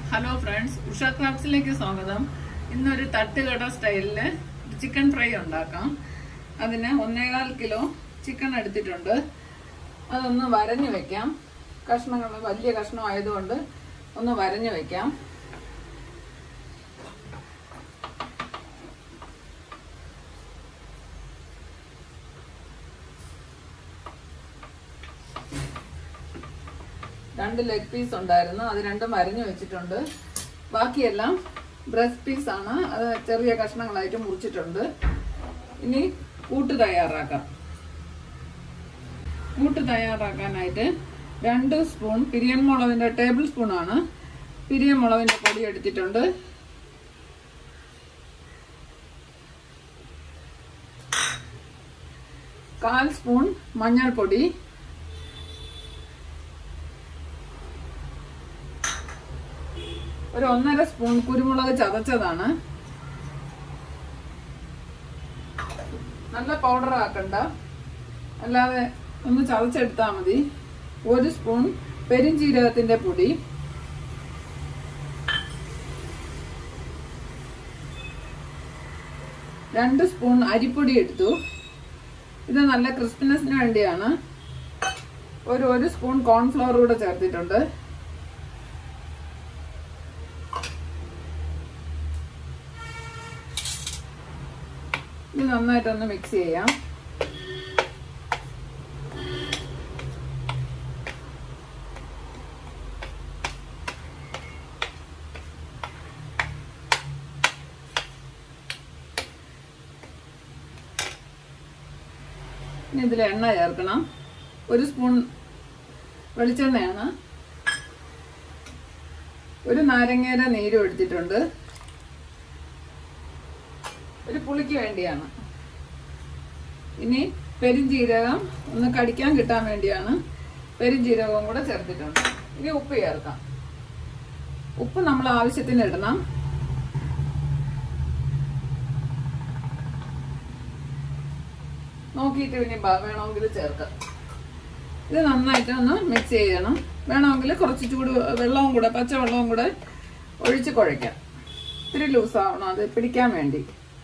hello friends Usha ക്രാഫ്റ്റ്സിലേക്ക് സ്വാഗതം ഇന്നൊരു തട്ടുകട സ്റ്റൈലില് ചിക്കൻ ഫ്രൈ ഉണ്ടാക്കാം അതിന് ഒന്നേകാൽ കിലോ ചിക്കൻ എടുത്തിട്ടുണ്ട് അതൊന്ന് വരഞ്ഞു വെക്കാം കഷ്ണങ്ങൾ വലിയ കഷ്ണം ആയതുകൊണ്ട് ഒന്ന് വരഞ്ഞു വെക്കാം രണ്ട് ലെഗ് പീസ് ഉണ്ടായിരുന്നു അത് രണ്ടും വരഞ്ഞു വെച്ചിട്ടുണ്ട് ബാക്കിയെല്ലാം ബ്രസ്റ്റ് പീസ് ആണ് അത് ചെറിയ കഷ്ണങ്ങളായിട്ട് മുറിച്ചിട്ടുണ്ട് ഇനി കൂട്ട് തയ്യാറാക്കാം കൂട്ട് തയ്യാറാക്കാനായിട്ട് രണ്ട് സ്പൂൺ പിരിയൻ മുളകിന്റെ ടേബിൾ സ്പൂൺ ആണ് പിരിയൻ മുളകിന്റെ പൊടി എടുത്തിട്ടുണ്ട് കാൽ സ്പൂൺ മഞ്ഞൾപ്പൊടി ഒരു ഒന്നര സ്പൂൺ കുരുമുളക് ചതച്ചതാണ് നല്ല പൗഡർ ആക്കണ്ട അല്ലാതെ ഒന്ന് ചതച്ചെടുത്താൽ മതി ഒരു സ്പൂൺ പെരിഞ്ചീരകത്തിന്റെ പൊടി രണ്ട് സ്പൂൺ അരിപ്പൊടി എടുത്തു ഇത് നല്ല ക്രിസ്പിനെസ്സിന് വേണ്ടിയാണ് ഒരു ഒരു സ്പൂൺ കോൺഫ്ലവർ കൂടെ ചേർത്തിട്ടുണ്ട് ഇത് നന്നായിട്ടൊന്ന് മിക്സ് ചെയ്യാം ഇനി ഇതിൽ എണ്ണ ചേർക്കണം ഒരു സ്പൂൺ വെളിച്ചെണ്ണയാണ് ഒരു നാരങ്ങയുടെ നീരും എടുത്തിട്ടുണ്ട് ഒരു പുളിക്ക് വേണ്ടിയാണ് ഇനി പെരിഞ്ജീരകം ഒന്ന് കടിക്കാൻ കിട്ടാൻ വേണ്ടിയാണ് പെരിഞ്ജീരകവും കൂടെ ചേർത്തിട്ടുണ്ട് ഇനി ഉപ്പ് ചേർക്കാം ഉപ്പ് നമ്മൾ ആവശ്യത്തിന് ഇടണം നോക്കിയിട്ട് പിന്നെ വേണമെങ്കിൽ ചേർക്കാം ഇത് നന്നായിട്ട് ഒന്ന് മിക്സ് ചെയ്യണം വേണമെങ്കിൽ കുറച്ച് ചൂട് വെള്ളവും കൂടെ പച്ചവെള്ളവും കൂടെ ഒഴിച്ച് കുഴയ്ക്കാം ഇത്തിരി ലൂസ് ആവണം അത് പിടിക്കാൻ വേണ്ടി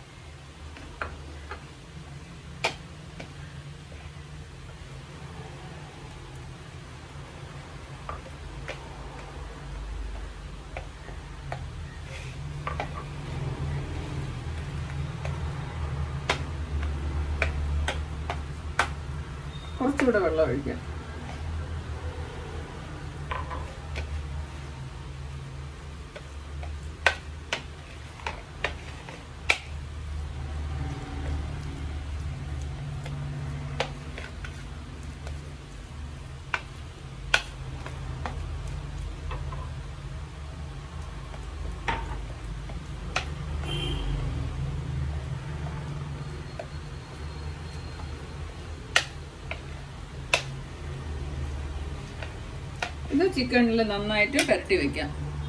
കുറച്ചുകൂടെ വെള്ളം ഒഴിക്കാം ഇത് ചിക്കനിൽ നന്നായിട്ട് പുരട്ടി വെക്കാം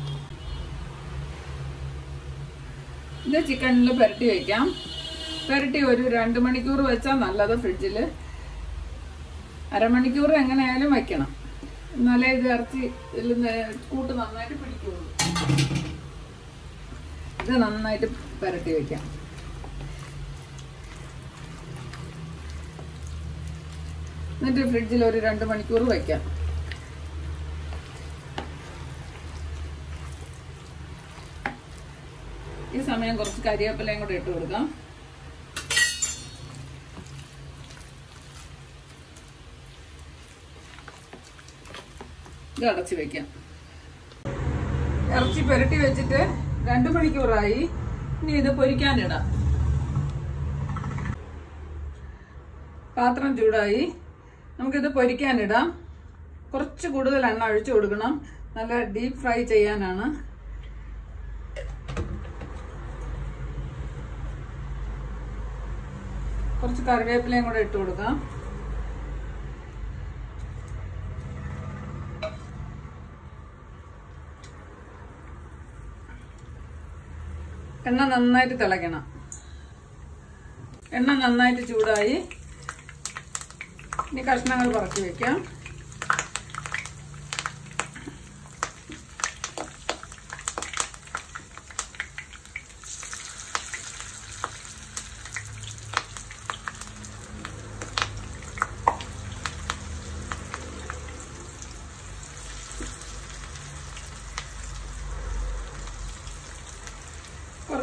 ഇത് ചിക്കനിൽ പുരട്ടി വെക്കാം പുരട്ടി ഒരു രണ്ട് മണിക്കൂർ വെച്ചാൽ നല്ലത് ഫ്രിഡ്ജിൽ അരമണിക്കൂർ എങ്ങനെയായാലും വെക്കണം എന്നാലേ ഇത് ഇറച്ചി ഇതിൽ കൂട്ട് നന്നായിട്ട് പിടിക്കുള്ളൂ ഇത് നന്നായിട്ട് പുരട്ടി വെക്കാം എന്നിട്ട് ഫ്രിഡ്ജിൽ ഒരു രണ്ട് മണിക്കൂർ വെക്കാം ഈ സമയം കുറച്ച് കരിവേപ്പിലയും കൂടെ ഇട്ട് കൊടുക്കാം ഇത് അടച്ചു വെക്കാം ഇറച്ചി പുരട്ടി വെച്ചിട്ട് രണ്ടു മണിക്കൂറായി ഇനി ഇത് പൊരിക്കാനിടാം പാത്രം ചൂടായി നമുക്കിത് പൊരിക്കാനിടാം കുറച്ച് കൂടുതൽ എണ്ണ ഒഴിച്ചു കൊടുക്കണം നല്ല ഡീപ്പ് ഫ്രൈ ചെയ്യാനാണ് കുറച്ച് കറിവേപ്പിലയും കൂടെ ഇട്ട് കൊടുക്കാം എണ്ണ നന്നായിട്ട് തിളയ്ക്കണം എണ്ണ നന്നായിട്ട് ചൂടായി ഇനി കഷ്ണങ്ങൾ കുറച്ച് വെക്കാം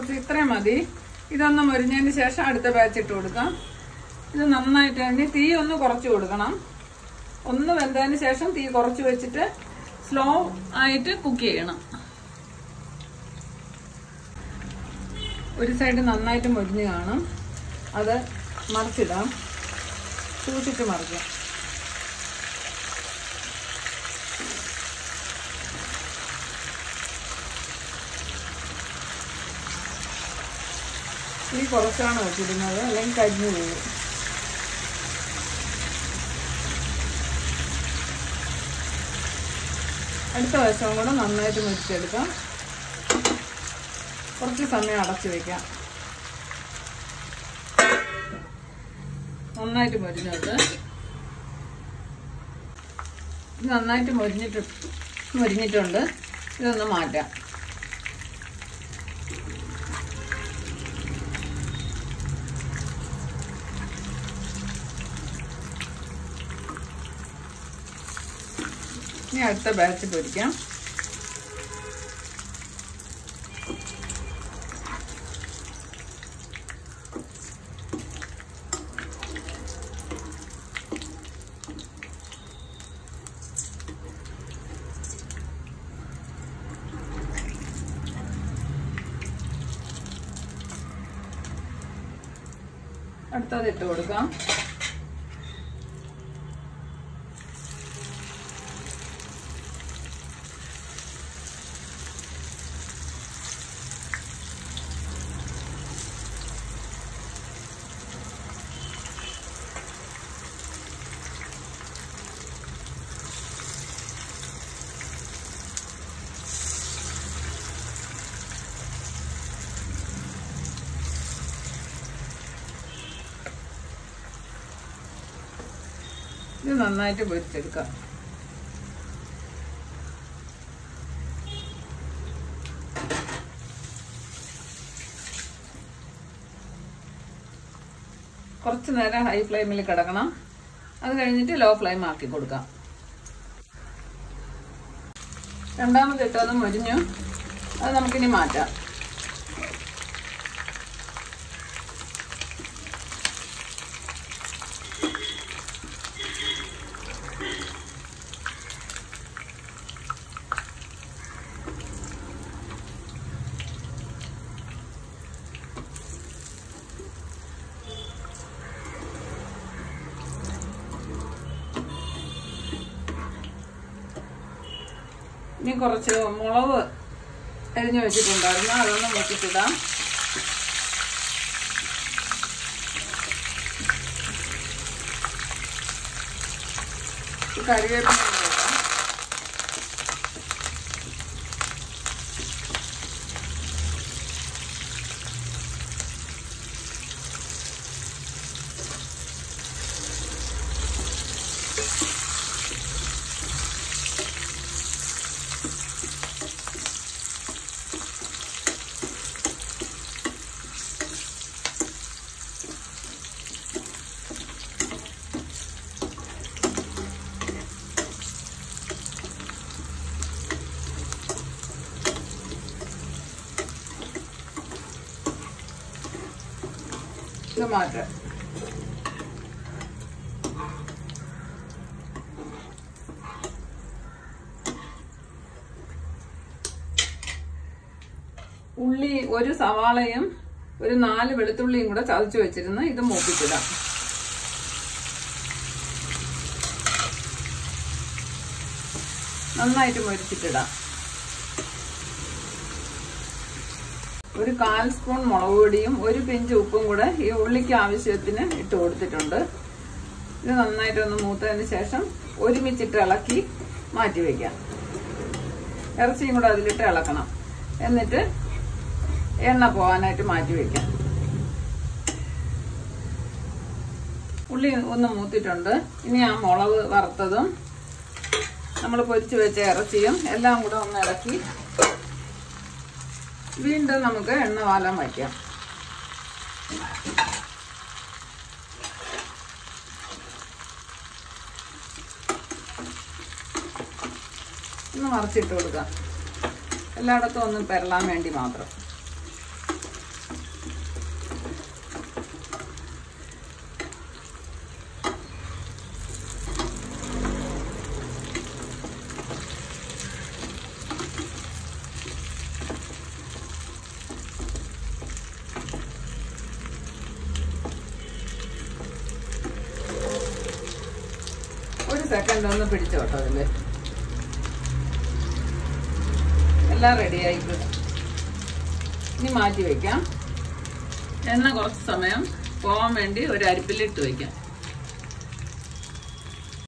കുറച്ച് ഇത്രയും മതി ഇതൊന്ന് മുരിഞ്ഞതിന് ശേഷം അടുത്ത ബാച്ച് ഇട്ട് കൊടുക്കാം ഇത് നന്നായിട്ട് വേണ്ടി തീ ഒന്ന് കുറച്ച് കൊടുക്കണം ഒന്ന് വെന്തതിന് ശേഷം തീ കുറച്ച് വെച്ചിട്ട് സ്ലോ ആയിട്ട് കുക്ക് ചെയ്യണം ഒരു സൈഡ് നന്നായിട്ട് മുരിഞ്ഞ് കാണും അത് മറിച്ചിടാം സൂക്ഷിച്ച് മറിക്കാം തീ കുറച്ചാണ് വെച്ചിരുന്നത് അല്ലെങ്കിൽ കരിഞ്ഞു പോകും അടുത്ത വശവും കൂടെ നന്നായിട്ട് മുരിച്ചെടുക്കാം കുറച്ച് സമയം അടച്ചു വെക്കാം നന്നായിട്ട് മുരിഞ്ഞുണ്ട് ഇത് നന്നായിട്ട് മുരിഞ്ഞിട്ട് മുരിഞ്ഞിട്ടുണ്ട് ഇതൊന്ന് മാറ്റാം ഇനി അടുത്ത ബാച്ച് പൊരിക്കാം അടുത്തത് ഇട്ട് കൊടുക്കാം ഇത് നന്നായിട്ട് പൊരിച്ചെടുക്കാം കുറച്ച് നേരം ഹൈ ഫ്ലെയിമിൽ കിടക്കണം അത് കഴിഞ്ഞിട്ട് ലോ ഫ്ലെയിം ആക്കി കൊടുക്കാം രണ്ടാമത് ഇട്ടത് മുരിഞ്ഞു അത് നമുക്കിനി മാറ്റാം ഇനി കുറച്ച് മുളക് അരിഞ്ഞു വെച്ചിട്ടുണ്ടായിരുന്നു അതൊന്ന് മുക്കിട്ടിടാം കറിവേപ്പില ഇടാം ഇത് മാറ്റാം ഉള്ളി ഒരു സവാളയും ഒരു നാല് വെളുത്തുള്ളിയും കൂടെ ചതച്ച് വെച്ചിരുന്ന് ഇത് മൂപ്പിച്ചിടാം നന്നായിട്ട് മൊരിച്ചിട്ടിടാം ഒരു കാൽ സ്പൂൺ മുളക് പൊടിയും ഒരു പിഞ്ച് ഉപ്പും കൂടെ ഈ ഉള്ളിക്ക് ആവശ്യത്തിന് ഇട്ട് കൊടുത്തിട്ടുണ്ട് ഇത് നന്നായിട്ടൊന്ന് മൂത്തതിന് ശേഷം ഒരുമിച്ചിട്ട് ഇളക്കി മാറ്റി വയ്ക്കാം ഇറച്ചിയും കൂടെ അതിലിട്ട് ഇളക്കണം എന്നിട്ട് എണ്ണ പോകാനായിട്ട് മാറ്റി വയ്ക്കാം ഉള്ളി ഒന്ന് മൂത്തിട്ടുണ്ട് ഇനി ആ മുളക് വറുത്തതും നമ്മൾ പൊരിച്ചു വെച്ച ഇറച്ചിയും എല്ലാം കൂടെ ഒന്ന് ഇളക്കി വീണ്ടും നമുക്ക് എണ്ണ വാലാൻ വയ്ക്കാം ഒന്ന് മറിച്ചിട്ട് കൊടുക്കാം എല്ലായിടത്തും ഒന്ന് പെരളാൻ വേണ്ടി മാത്രം രണ്ടൊന്ന് പിടിച്ചോട്ടോ അതില് എല്ലാം റെഡി ആയിക്കോ ഇനി മാറ്റി വെക്കാം എണ്ണ കുറച്ച് സമയം പോകാൻ വേണ്ടി ഒരു അരിപ്പിലിട്ട് വെക്കാം